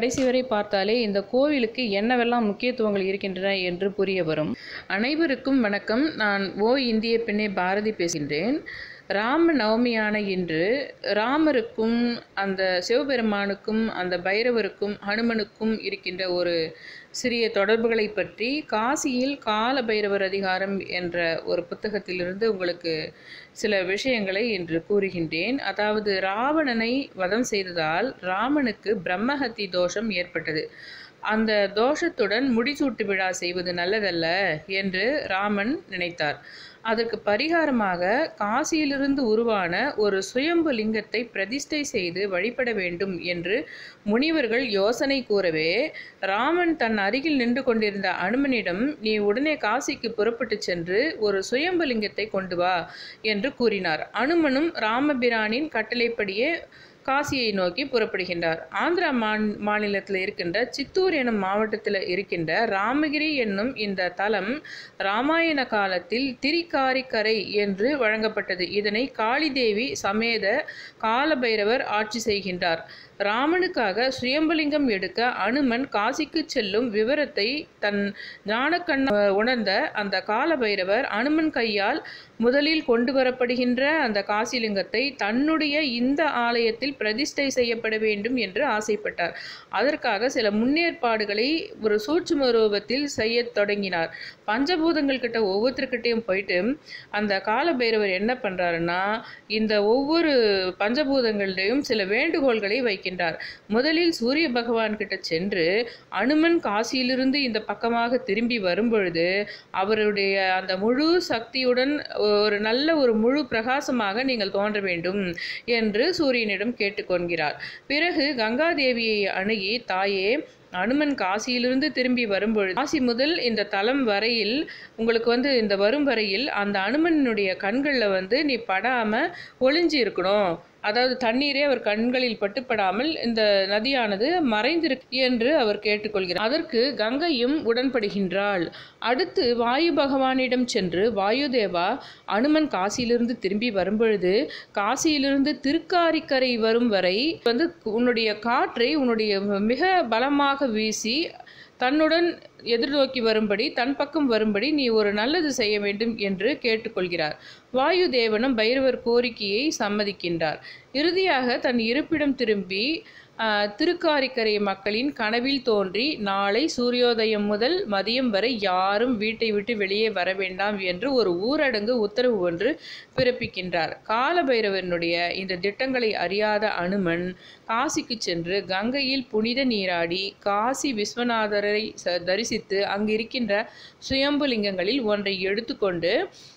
கடைசி வரை பார்த்தாலே இந்த கோவிலுக்கு என்னவெல்லாம் முக்கியத்துவங்கள் இருக்கின்றன என்று புரிய வரும் அனைவருக்கும் வணக்கம் நான் ஓ இந்திய பெண்ணே பாரதி பேசுகின்றேன் ராம நவமியான இன்று ராமருக்கும் அந்த சிவபெருமானுக்கும் அந்த பைரவருக்கும் ஹனுமனுக்கும் இருக்கின்ற ஒரு சிறிய தொடர்புகளை பற்றி காசியில் கால பைரவர் அதிகாரம் என்ற ஒரு புத்தகத்திலிருந்து உங்களுக்கு சில விஷயங்களை இன்று கூறுகின்றேன் அதாவது ராவணனை வதம் செய்ததால் ராமனுக்கு பிரம்மஹத்தி தோஷம் ஏற்பட்டது அந்த தோஷத்துடன் முடிசூட்டு விழா செய்வது நல்லதல்ல என்று ராமன் நினைத்தார் அதற்கு பரிகாரமாக காசியிலிருந்து உருவான ஒரு சுயம்பு லிங்கத்தை பிரதிஷ்டை செய்து வழிபட வேண்டும் என்று முனிவர்கள் யோசனை கூறவே ராமன் தன் அருகில் நின்று கொண்டிருந்த அனுமனிடம் நீ உடனே காசிக்கு புறப்பட்டு சென்று ஒரு சுயம்பு லிங்கத்தை கொண்டு வா என்று கூறினார் அனுமனும் ராமபிரானின் கட்டளைப்படியே காசியை நோக்கி புறப்படுகின்றார் ஆந்திரா மாந் மாநிலத்தில் இருக்கின்ற சித்தூர் எனும் மாவட்டத்தில் இருக்கின்ற ராமகிரி என்னும் இந்த தலம் ராமாயண காலத்தில் திரிகாரிக்கரை என்று வழங்கப்பட்டது இதனை காளிதேவி சமேத காலபைரவர் ஆட்சி செய்கின்றார் ராமனுக்காக சுயம்பலிங்கம் எடுக்க அனுமன் காசிக்கு செல்லும் விவரத்தை தன் ஞானக்கண்ண உணர்ந்த அந்த காலபைரவர் அனுமன் கையால் முதலில் கொண்டு வரப்படுகின்ற அந்த காசிலிங்கத்தை தன்னுடைய இந்த ஆலயத்தில் பிரதிஷ்டை செய்யப்பட வேண்டும் என்று ஆசைப்பட்டார் அதற்காக சில முன்னேற்பாடுகளை ஒரு சூட்சும ரூபத்தில் செய்ய தொடங்கினார் பஞ்சபூதங்கள் கிட்ட ஒவ்வொருத்தர்கிட்டையும் போயிட்டு அந்த காலபைரவர் என்ன பண்றாருன்னா இந்த ஒவ்வொரு பஞ்சபூதங்களையும் சில வேண்டுகோள்களை வைக்கின்றார் முதலில் சூரிய பகவான் கிட்ட சென்று அனுமன் காசியிலிருந்து இந்த பக்கமாக திரும்பி வரும்பொழுது அவருடைய அந்த முழு சக்தியுடன் ஒரு நல்ல ஒரு முழு பிரகாசமாக நீங்கள் தோன்ற வேண்டும் என்று சூரியனிடம் கேட்டுக்கொள்கிறார் பிறகு கங்காதேவியை அணுகி தாயே அனுமன் காசியிலிருந்து திரும்பி வரும்பொழுது காசி முதல் இந்த தலம் வரையில் உங்களுக்கு வந்து இந்த வரும் வரையில் அந்த அனுமனுடைய கண்களில் வந்து நீ படாமல் ஒளிஞ்சு இருக்கணும் அதாவது தண்ணீரே அவர் கண்களில் பட்டுப்படாமல் இந்த நதியானது மறைந்திருக்கு என்று அவர் கேட்டுக்கொள்கிறார் அதற்கு கங்கையும் உடன்படுகின்றாள் அடுத்து வாயு பகவானிடம் சென்று வாயுதேவா அனுமன் காசியிலிருந்து திரும்பி வரும்பொழுது காசியிலிருந்து திருக்காரிக்கரை வரும் வரை வந்து உன்னுடைய காற்றை உன்னுடைய மிக பலமாக வீசி தன்னுடன் எதிர்நோக்கி வரும்படி தன் பக்கம் வரும்படி நீ ஒரு நல்லது செய்ய வேண்டும் என்று கேட்டுக்கொள்கிறார் வாயு தேவனும் பைரவர் கோரிக்கையை சம்மதிக்கின்றார் இறுதியாக தன் இருப்பிடம் திரும்பி திருக்காரிக்கரை மக்களின் கனவில் தோன்றி நாளை சூரியோதயம் முதல் மதியம் வரை யாரும் வீட்டை விட்டு வெளியே வர வேண்டாம் என்று ஒரு ஊரடங்கு உத்தரவு ஒன்று பிறப்பிக்கின்றார் காலபைரவனுடைய இந்த திட்டங்களை அறியாத அனுமன் காசிக்கு சென்று கங்கையில் புனித நீராடி காசி விஸ்வநாதரை தரிசித்து அங்கு இருக்கின்ற சுயம்புலிங்கங்களில் ஒன்றை எடுத்துக்கொண்டு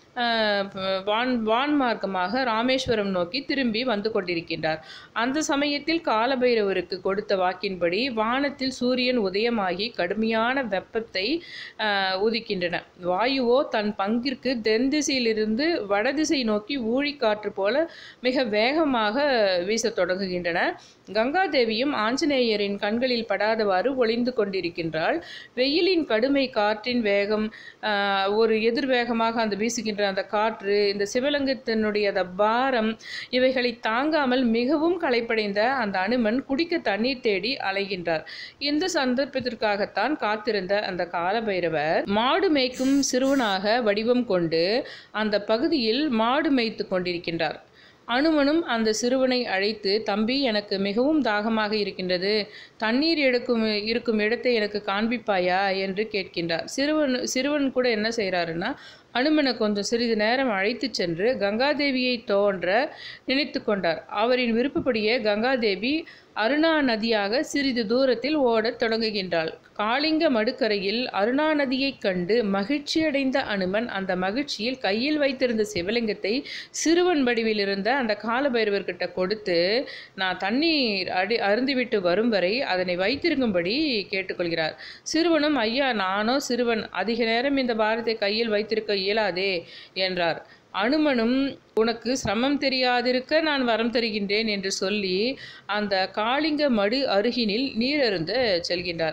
வான் வான் மார்க்கமாக ராமேஸ்வரம் நோக்கி திரும்பி வந்து கொண்டிருக்கின்றார் அந்த சமயத்தில் காலபைரவருக்கு கொடுத்த வாக்கின்படி வானத்தில் சூரியன் உதயமாகி கடுமையான வெப்பத்தை உதிக்கின்றன வாயுவோ தன் பங்கிற்கு தென் திசையிலிருந்து வடதிசை நோக்கி ஊழிக்காற்று போல மிக வேகமாக வீசத் தொடங்குகின்றன கங்காதேவியும் ஆஞ்சநேயரின் கண்களில் படாதவாறு ஒளிந்து கொண்டிருக்கின்றாள் வெயிலின் கடுமை காற்றின் வேகம் ஒரு எதிர்வேகமாக அந்த வீசுகின்ற அந்த காற்று இந்த சிவலிங்கத்தினுடைய அந்த பாரம் இவைகளை தாங்காமல் மிகவும் களைப்படைந்த அந்த அனுமன் குடிக்க தண்ணீர் தேடி அலைகின்றார் இந்த சந்தர்ப்பத்திற்காகத்தான் காத்திருந்த அந்த காலபைரவர் மாடு மேய்க்கும் சிறுவனாக வடிவம் கொண்டு அந்த பகுதியில் மாடு மேய்த்து கொண்டிருக்கின்றார் அனுமனும் அந்த சிறுவனை அழைத்து தம்பி எனக்கு மிகவும் தாகமாக இருக்கின்றது தண்ணீர் எடுக்கும் இருக்கும் இடத்தை எனக்கு காண்பிப்பாயா என்று கேட்கின்றார் சிறுவன் சிறுவன் கூட என்ன செய்கிறாருன்னா அனுமனை கொஞ்சம் சிறிது நேரம் அழைத்து சென்று கங்காதேவியை தோன்ற நினைத்து கொண்டார் அவரின் விருப்பப்படியே கங்காதேவி அருணா நதியாக சிறிது தூரத்தில் ஓடத் தொடங்குகின்றாள் காளிங்க மடுக்கரையில் அருணா நதியைக் கண்டு மகிழ்ச்சியடைந்த அனுமன் அந்த மகிழ்ச்சியில் கையில் வைத்திருந்த சிவலிங்கத்தை சிறுவன் வடிவில் இருந்த அந்த காலபைரவர்கிட்ட கொடுத்து நான் தண்ணீர் அடி அருந்திவிட்டு வரும் வரை அதனை வைத்திருக்கும்படி கேட்டுக்கொள்கிறார் சிறுவனும் ஐயா நானோ சிறுவன் அதிக நேரம் இந்த பாரத்தை கையில் வைத்திருக்க இயலாதே என்றார் அனுமனும் உனக்கு சிரமம் தெரியாதிருக்க நான் வரம் தருகின்றேன் என்று சொல்லி அந்த காளிங்க மடு அருகினில் நீரருந்த செல்கின்றார்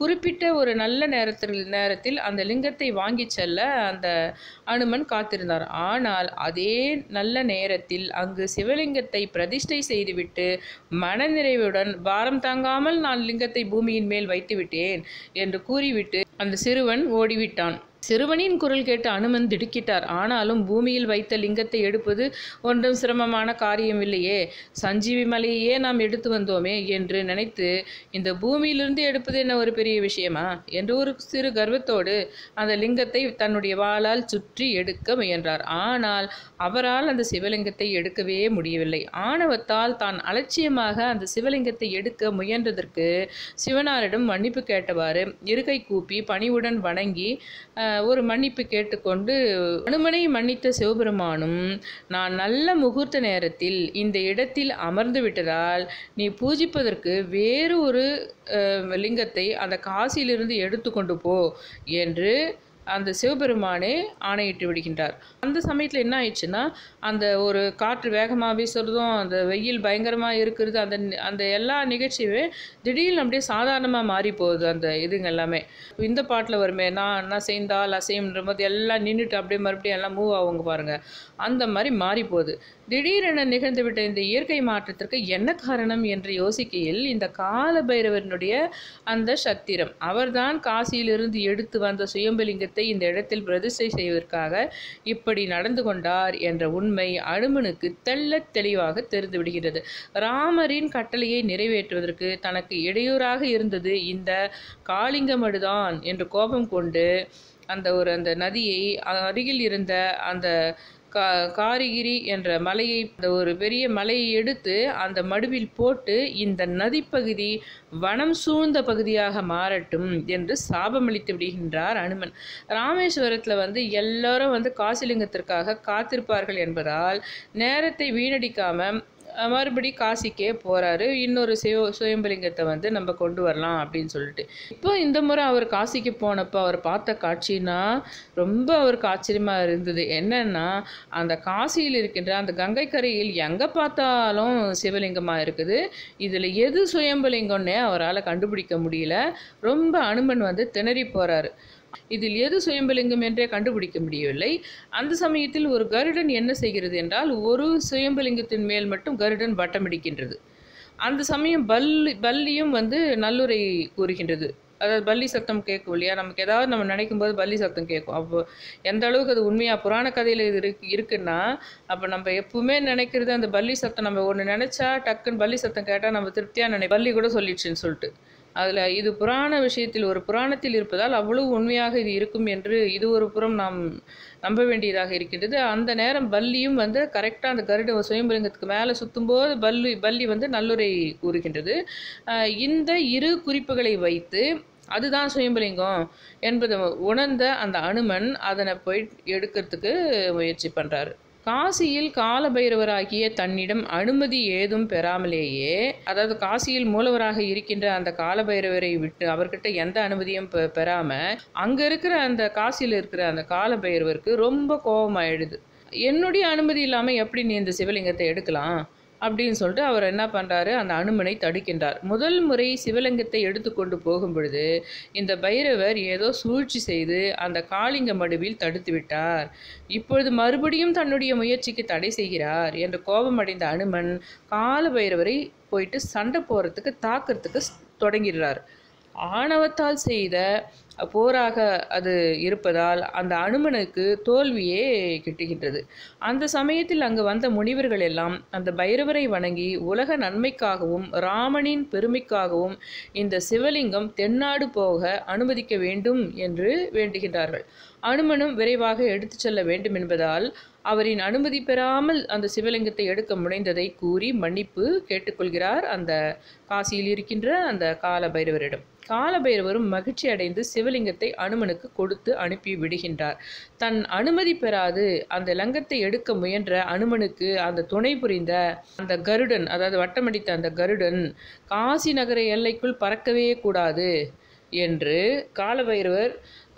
குறிப்பிட்ட ஒரு நல்ல நேரத்தில் நேரத்தில் அந்த லிங்கத்தை வாங்கி செல்ல அந்த அனுமன் காத்திருந்தார் ஆனால் அதே நல்ல நேரத்தில் அங்கு சிவலிங்கத்தை பிரதிஷ்டை செய்துவிட்டு மனநிறைவுடன் பாரம் தாங்காமல் நான் லிங்கத்தை பூமியின் மேல் வைத்துவிட்டேன் என்று கூறிவிட்டு அந்த சிறுவன் ஓடிவிட்டான் சிறுவனின் குரல் கேட்டு அனுமன் திடுக்கிட்டார் ஆனாலும் பூமியில் வைத்த லிங்கத்தை எடுப்பது ஒன்றும் சிரமமான காரியம் இல்லையே சஞ்சீவி மலையையே நாம் எடுத்து வந்தோமே என்று நினைத்து இந்த பூமியிலிருந்து எடுப்பது என்ன ஒரு பெரிய விஷயமா என்று ஒரு சிறு கர்வத்தோடு அந்த லிங்கத்தை தன்னுடைய வாளால் சுற்றி எடுக்க முயன்றார் ஆனால் அவரால் அந்த சிவலிங்கத்தை எடுக்கவே முடியவில்லை ஆணவத்தால் தான் அலட்சியமாக அந்த சிவலிங்கத்தை எடுக்க முயன்றதற்கு சிவனாரிடம் மன்னிப்பு கேட்டவாறு இருக்கை கூப்பி பணிவுடன் வணங்கி அஹ், ஒரு மன்னிப்பு கேட்டுக்கொண்டு அனுமனை மன்னித்த சிவபெருமானும் நான் நல்ல முகூர்த்த நேரத்தில் இந்த இடத்தில் அமர்ந்து விட்டதால் நீ பூஜிப்பதற்கு வேறு ஒரு அஹ், லிங்கத்தை அந்த காசியிலிருந்து எடுத்துக்கொண்டு போ என்று அந்த சிவபெருமானே ஆணையிட்டு விடுகின்றார் அந்த சமயத்தில் என்ன ஆயிடுச்சுன்னா அந்த ஒரு காற்று வேகமாக வீசுறதும் அந்த வெயில் பயங்கரமாக இருக்கிறது அந்த அந்த எல்லா நிகழ்ச்சியுமே திடீர்னு அப்படியே சாதாரணமாக மாறி போகுது அந்த இதுங்க எல்லாமே இந்த பாட்டில் வருமே நான் நான் செய்தால் அசையுன்ற போது எல்லாம் நின்றுட்டு அப்படியே மறுபடியும் எல்லாம் மூவ் ஆகுங்க பாருங்க அந்த மாதிரி மாறி போகுது திடீரென நிகழ்ந்துவிட்ட இந்த இயற்கை மாற்றத்திற்கு என்ன காரணம் என்று யோசிக்கையில் இந்த கால பைரவனுடைய அந்த சத்திரம் அவர்தான் காசியிலிருந்து எடுத்து வந்த சுயம்பலிங்கத்தை இந்த இடத்தில் பிரதிஷ்டை செய்வதற்காக இப்படி நடந்து கொண்டார் என்ற உண்மை அனுமனுக்கு தெள்ளத் தெளிவாக தெரிந்து விடுகிறது ராமரின் கட்டளையை நிறைவேற்றுவதற்கு தனக்கு இடையூறாக இருந்தது இந்த காளிங்கமடுதான் என்று கோபம் கொண்டு அந்த ஒரு அந்த நதியை அருகில் இருந்த அந்த கா காரிகிரி என்ற மலையை அந்த ஒரு பெரிய மலையை எடுத்து அந்த மடுவில் போட்டு இந்த நதிப்பகுதி வனம் சூழ்ந்த பகுதியாக மாறட்டும் என்று சாபமளித்து விடுகின்றார் அனுமன் ராமேஸ்வரத்தில் வந்து எல்லாரும் வந்து காசிலிங்கத்திற்காக காத்திருப்பார்கள் என்பதால் நேரத்தை வீணடிக்காம அஹ், மறுபடி காசிக்கே போறாரு இன்னொரு சிவ சுயம்பலிங்கத்தை வந்து நம்ம கொண்டு வரலாம் அப்படின்னு சொல்லிட்டு இப்போ இந்த முறை அவர் காசிக்கு போனப்போ அவர் பார்த்த காட்சினா ரொம்ப அவருக்கு ஆச்சரியமா இருந்தது என்னன்னா அந்த காசியில் இருக்கின்ற அந்த கங்கை கரையில் எங்கே பார்த்தாலும் சிவலிங்கமா இருக்குது இதில் எது சுயம்பலிங்கம்னே அவரால் கண்டுபிடிக்க முடியல ரொம்ப அனுமன் வந்து திணறி போறாரு இதில் எது சுயம்பலிங்கம் என்றே கண்டுபிடிக்க முடியவில்லை அந்த சமயத்தில் ஒரு கருடன் என்ன செய்கிறது என்றால் ஒரு சுயம்பலிங்கத்தின் மேல் மட்டும் கருடன் வட்டமிடிக்கின்றது அந்த சமயம் பல்லி பல்லியும் வந்து நல்லுரை கூறுகின்றது அதாவது பல்லி சத்தம் கேட்கும் இல்லையா நமக்கு ஏதாவது நம்ம நினைக்கும் போது பல்லி சத்தம் கேட்கும் அப்போ எந்த அளவுக்கு அது உண்மையாக புராண கதையில் இது இருக்கு இருக்குன்னா அப்போ நம்ம எப்பவுமே நினைக்கிறது அந்த பல்லி சத்தம் நம்ம ஒன்று நினச்சா டக்குன்னு பல்லி சத்தம் கேட்டால் நம்ம திருப்தியாக நினை பல்லி கூட சொல்லிடுச்சுன்னு சொல்லிட்டு அதில் இது புராண விஷயத்தில் ஒரு புராணத்தில் இருப்பதால் அவ்வளவு உண்மையாக இது இருக்கும் என்று இது ஒரு புறம் நாம் நம்ப வேண்டியதாக இருக்கின்றது அந்த நேரம் பல்லியும் வந்து கரெக்டாக அந்த கருட சுயம்பலிங்கத்துக்கு மேலே சுத்தும்போது பல்லி பல்லி வந்து நல்லுரை கூறுகின்றது அஹ் இந்த இரு குறிப்புகளை வைத்து அதுதான் சுயம்பலிங்கம் என்பதை உணர்ந்த அந்த அனுமன் அதனை போய் எடுக்கிறதுக்கு முயற்சி பண்ணுறாரு காசியில் காலபைரவராகிய தன்னிடம் அனுமதி ஏதும் பெறாமலேயே அதாவது காசியில் மூலவராக இருக்கின்ற அந்த காலபைரவரை விட்டு அவர்கிட்ட எந்த அனுமதியும் பெ பெறாம அங்க இருக்கிற அந்த காசியில் இருக்கிற அந்த காலபைரவருக்கு ரொம்ப கோபமாயிடுது என்னுடைய அனுமதி இல்லாம எப்படி நீ இந்த சிவலிங்கத்தை எடுக்கலாம் அப்படின்னு சொல்லிட்டு அவர் என்ன பண்ணுறாரு அந்த அனுமனை தடுக்கின்றார் முதல் முறை சிவலிங்கத்தை எடுத்துக்கொண்டு போகும் பொழுது இந்த பைரவர் ஏதோ சூழ்ச்சி செய்து அந்த காளிங்க மடுவில் தடுத்து விட்டார் இப்பொழுது மறுபடியும் தன்னுடைய முயற்சிக்கு தடை செய்கிறார் என்று கோபமடைந்த அனுமன் கால பைரவரை போயிட்டு சண்டை போகிறதுக்கு தாக்கிறதுக்கு தொடங்கிறார் ஆணவத்தால் செய்த போராக அது இருப்பதால் அந்த அனுமனுக்கு தோல்வியே கிட்டுகின்றது அந்த சமயத்தில் அங்கு வந்த முனிவர்கள் எல்லாம் அந்த பைரவரை வணங்கி உலக நன்மைக்காகவும் ராமனின் பெருமைக்காகவும் இந்த சிவலிங்கம் தென்னாடு போக அனுமதிக்க வேண்டும் என்று வேண்டுகின்றார்கள் அனுமனும் விரைவாக எடுத்துச் செல்ல வேண்டும் என்பதால் அவரின் அனுமதி பெறாமல் அந்த சிவலிங்கத்தை எடுக்க முனைந்ததை கூறி மன்னிப்பு கேட்டுக்கொள்கிறார் அந்த காசியில் இருக்கின்ற அந்த கால பைரவரிடம் கால பைரவரும் மகிழ்ச்சி அடைந்து சிவலிங்கத்தை அனுமனுக்கு கொடுத்து அனுப்பி விடுகின்றார் தன் அனுமதி பெறாது அந்த லங்கத்தை எடுக்க முயன்ற அனுமனுக்கு அந்த துணை புரிந்த அந்த கருடன் அதாவது வட்டமடித்த அந்த கருடன் காசி நகர எல்லைக்குள் பறக்கவே கூடாது என்று காலபைரவர்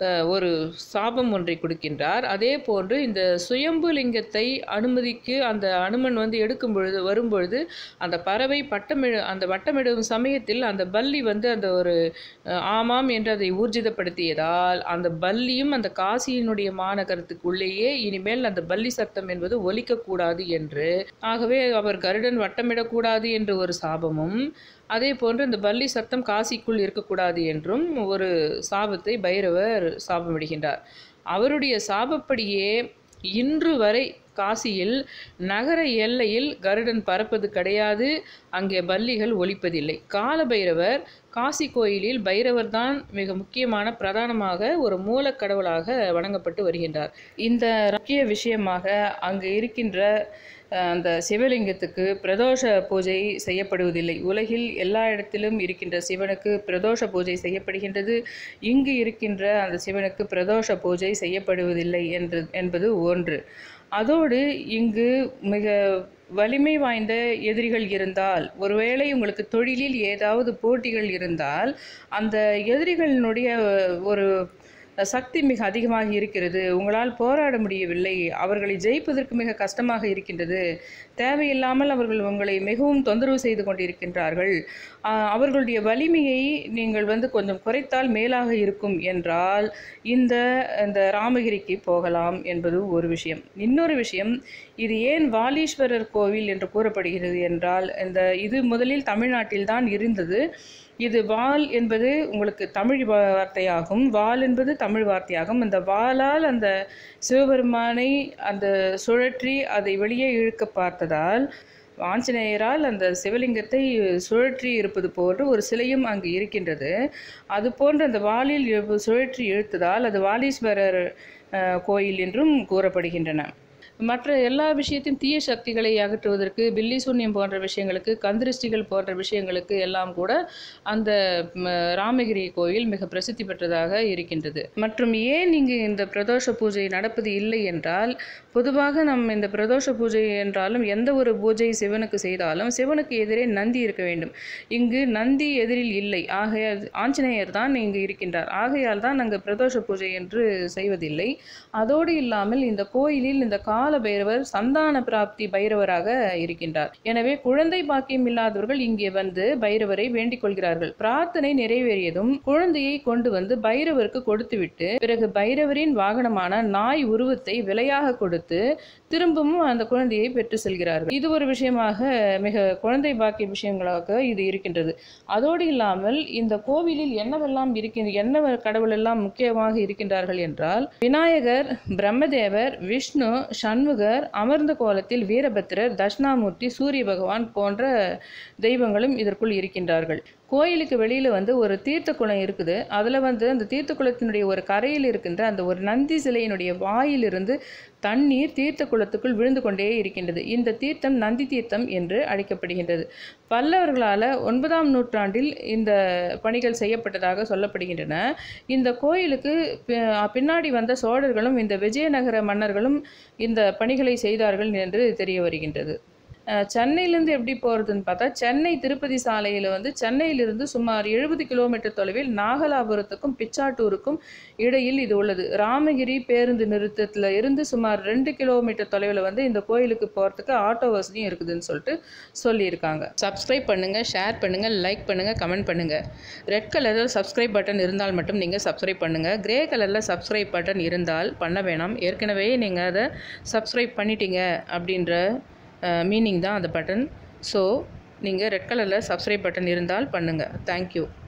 அஹ், ஒரு சாபம் ஒன்றை கொடுக்கின்றார் அதே போன்று இந்த சுயம்பு லிங்கத்தை அனுமதிக்கு அந்த அனுமன் வந்து எடுக்கும் பொழுது வரும்பொழுது அந்த பறவை பட்டமிடு அந்த வட்டமிடும் சமயத்தில் அந்த பல்லி வந்து அந்த ஒரு அஹ், ஆமாம் என்று அதை ஊர்ஜிதப்படுத்தியதால் அந்த பல்லியும் அந்த காசியினுடைய மாநகரத்துக்குள்ளேயே இனிமேல் அந்த பல்லி சத்தம் என்பது ஒலிக்கக்கூடாது என்று ஆகவே அவர் கருடன் வட்டமிடக்கூடாது என்று ஒரு சாபமும் அதே போன்று இந்த பல்லி சத்தம் காசிக்குள் இருக்கக்கூடாது என்றும் ஒரு சாபத்தை பைரவர் சாபமிடுகின்றார் அவருடைய சாபப்படியே இன்று வரை காசியில் நகர எல்லையில் கருடன் பறப்பது கிடையாது அங்கே பல்லிகள் ஒலிப்பதில்லை காலபைரவர் காசி கோயிலில் பைரவர் தான் மிக முக்கியமான பிரதானமாக ஒரு மூலக் கடவுளாக வணங்கப்பட்டு வருகின்றார் இந்த முக்கிய விஷயமாக அங்கு இருக்கின்ற அஹ், அந்த சிவலிங்கத்துக்கு பிரதோஷ பூஜை செய்யப்படுவதில்லை உலகில் எல்லா இடத்திலும் இருக்கின்ற சிவனுக்கு பிரதோஷ பூஜை செய்யப்படுகின்றது இங்கு இருக்கின்ற அந்த சிவனுக்கு பிரதோஷ பூஜை செய்யப்படுவதில்லை என்று என்பது ஒன்று அதோடு இங்கு மிக வலிமை வாய்ந்த எதிரிகள் இருந்தால் ஒருவேளை உங்களுக்கு தொழிலில் ஏதாவது போட்டிகள் இருந்தால் அந்த எதிரிகளினுடைய ஒரு சக்தி மிக அதிகமாக இருக்கிறது உங்களால் போராட முடியவில்லை அவர்களை ஜெயிப்பதற்கு மிக கஷ்டமாக இருக்கின்றது தேவையில்லாமல் அவர்கள் உங்களை மிகவும் தொந்தரவு செய்து கொண்டிருக்கின்றார்கள் ஆஹ் அவர்களுடைய வலிமையை நீங்கள் வந்து கொஞ்சம் குறைத்தால் மேலாக இருக்கும் என்றால் இந்த இந்த ராமகிரிக்கு போகலாம் என்பது ஒரு விஷயம் இன்னொரு விஷயம் இது ஏன் வாலீஸ்வரர் கோவில் என்று கூறப்படுகிறது என்றால் இந்த இது முதலில் தமிழ்நாட்டில் தான் இருந்தது இது வால் என்பது உங்களுக்கு தமிழ் வா- வார்த்தையாகும் வால் என்பது தமிழ் வார்த்தையாகும் அந்த வாளால் அந்த சிவபெருமானை அந்த சுழற்றி அதை வெளியே இழுக்க பார்த்ததால் ஆஞ்சநேயரால் அந்த சிவலிங்கத்தை சுழற்றி இருப்பது போன்று ஒரு சிலையும் அங்கு இருக்கின்றது அது போன்று அந்த வாளில் இழு- சுழற்றி இழுத்ததால் அது வாலீஸ்வரர் அஹ், கோயில் என்றும் கூறப்படுகின்றன மற்ற எல்லா விஷயத்தையும் தீய சக்திகளை அகற்றுவதற்கு பில்லி சூன்யம் போன்ற விஷயங்களுக்கு கந்திருஷ்டிகள் போன்ற விஷயங்களுக்கு எல்லாம் கூட அந்த ம், ராமகிரி கோயில் மிக பிரசித்தி பெற்றதாக இருக்கின்றது மற்றும் ஏன் இங்கு இந்த பிரதோஷ பூஜை நடப்பது இல்லை என்றால் பொதுவாக நம் இந்த பிரதோஷ பூஜை என்றாலும் எந்த ஒரு பூஜை சிவனுக்கு செய்தாலும் சிவனுக்கு எதிரே நந்தி இருக்க வேண்டும் இங்கு நந்தி எதிரில் இல்லை ஆகையால் ஆஞ்சநேயர் தான் இங்கு இருக்கின்றார் ஆகையால் தான் அங்கு பிரதோஷ பூஜை என்று செய்வதில்லை அதோடு இல்லாமல் இந்த கோயிலில் இந்த கால பைரவர் சந்தான பிராப்தி பைரவராக இருக்கின்றார் எனவே குழந்தை பாக்கியம் இல்லாதவர்கள் இங்கே வந்து பைரவரை வேண்டிக் கொள்கிறார்கள் பிரார்த்தனை நிறைவேறியதும் குழந்தையை கொண்டு வந்து பைரவருக்கு கொடுத்துவிட்டு பிறகு பைரவரின் வாகனமான நாய் உருவத்தை விலையாக கொடுத்து திரும்பவும் அந்த குழந்தையை பெற்று செல்கிறார்கள் இது ஒரு விஷயமாக மிக குழந்தை பாக்கிய விஷயங்களாக இது இருக்கின்றது அதோடு இல்லாமல் இந்த கோவிலில் என்னவெல்லாம் இருக்கின்ற என்ன கடவுள் எல்லாம் முக்கியமாக இருக்கின்றார்கள் என்றால் விநாயகர் பிரம்மதேவர் விஷ்ணு சண்முகர் அமர்ந்த கோலத்தில் வீரபத்திரர் தட்சிணாமூர்த்தி சூரிய பகவான் போன்ற தெய்வங்களும் இதற்குள் இருக்கின்றார்கள் கோயிலுக்கு வெளியில் வந்து ஒரு தீர்த்த குளம் இருக்குது அதில் வந்து அந்த தீர்த்த குளத்தினுடைய ஒரு கரையில் இருக்கின்ற அந்த ஒரு நந்தி சிலையினுடைய வாயிலிருந்து தண்ணீர் தீர்த்த குளத்துக்குள் விழுந்து கொண்டே இருக்கின்றது இந்த தீர்த்தம் நந்தி தீர்த்தம் என்று அழைக்கப்படுகின்றது பல்லவர்களால் ஒன்பதாம் நூற்றாண்டில் இந்த பணிகள் செய்யப்பட்டதாக சொல்லப்படுகின்றன இந்த கோயிலுக்கு பி- பின்னாடி வந்த சோழர்களும் இந்த விஜயநகர மன்னர்களும் இந்த பணிகளை செய்தார்கள் என்று தெரிய வருகின்றது அஹ் சென்னையிலேருந்து எப்படி போகிறதுன்னு பார்த்தா சென்னை திருப்பதி சாலையில் வந்து சென்னையிலிருந்து சுமார் எழுபது கிலோமீட்டர் தொலைவில் நாகலாபுரத்துக்கும் பிச்சாட்டூருக்கும் இடையில் இது உள்ளது ராமகிரி பேருந்து நிறுத்தத்தில் இருந்து சுமார் ரெண்டு கிலோமீட்டர் தொலைவில் வந்து இந்த கோயிலுக்கு போகிறதுக்கு ஆட்டோ வசதியும் இருக்குதுன்னு சொல்லிட்டு சொல்லியிருக்காங்க சப்ஸ்கிரைப் பண்ணுங்கள் ஷேர் பண்ணுங்கள் லைக் பண்ணுங்கள் கமெண்ட் பண்ணுங்கள் ரெட் கலரில் சப்ஸ்கிரைப் பட்டன் இருந்தால் மட்டும் நீங்கள் சப்ஸ்கிரைப் பண்ணுங்கள் கிரே கலரில் சப்ஸ்கிரைப் பட்டன் இருந்தால் பண்ண வேணாம் ஏற்கனவே நீங்கள் அதை சப்ஸ்கிரைப் பண்ணிட்டீங்க அப்படின்ற மீனிங் தான் அந்த பட்டன் ஸோ நீங்கள் ரெட் கலரில் சப்ஸ்கிரைப் பட்டன் இருந்தால் பண்ணுங்கள் தேங்க்யூ